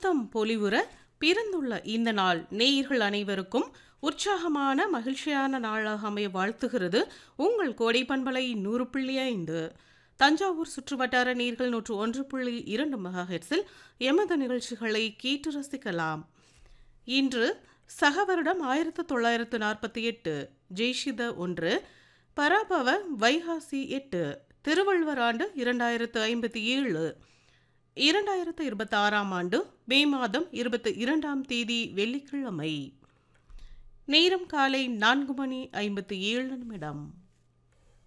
புத்தம் பொலிவுற பிறந்துள்ள இந்த நாள் நேயர்கள் அனைவருக்கும் உற்சாகமான மகிழ்ச்சியான நாளாக அமைய வாழ்த்துகிறது உங்கள் கோடை பண்பலை நூறு புள்ளி ஐந்து தஞ்சாவூர் சுற்றுவட்டார நீர்கள் நூற்று ஒன்று புள்ளி இரண்டு மெகா ஹெட்ஸில் எமது நிகழ்ச்சிகளை கேட்டு ரசிக்கலாம் இன்று சக வருடம் ஆயிரத்து தொள்ளாயிரத்து நாற்பத்தி எட்டு ஜெய்ஷித ஒன்று பராபவ வைகாசி எட்டு திருவள்ளுவர் ஆண்டு இரண்டாயிரத்து ஐம்பத்தி ஏழு இரண்டாயிரத்து இருபத்தி ஆறாம் ஆண்டு மே மாதம் இருபத்தி இரண்டாம் தேதி வெள்ளிக்கிழமை நேரம் காலை நான்கு மணி ஐம்பத்தி ஏழு நிமிடம்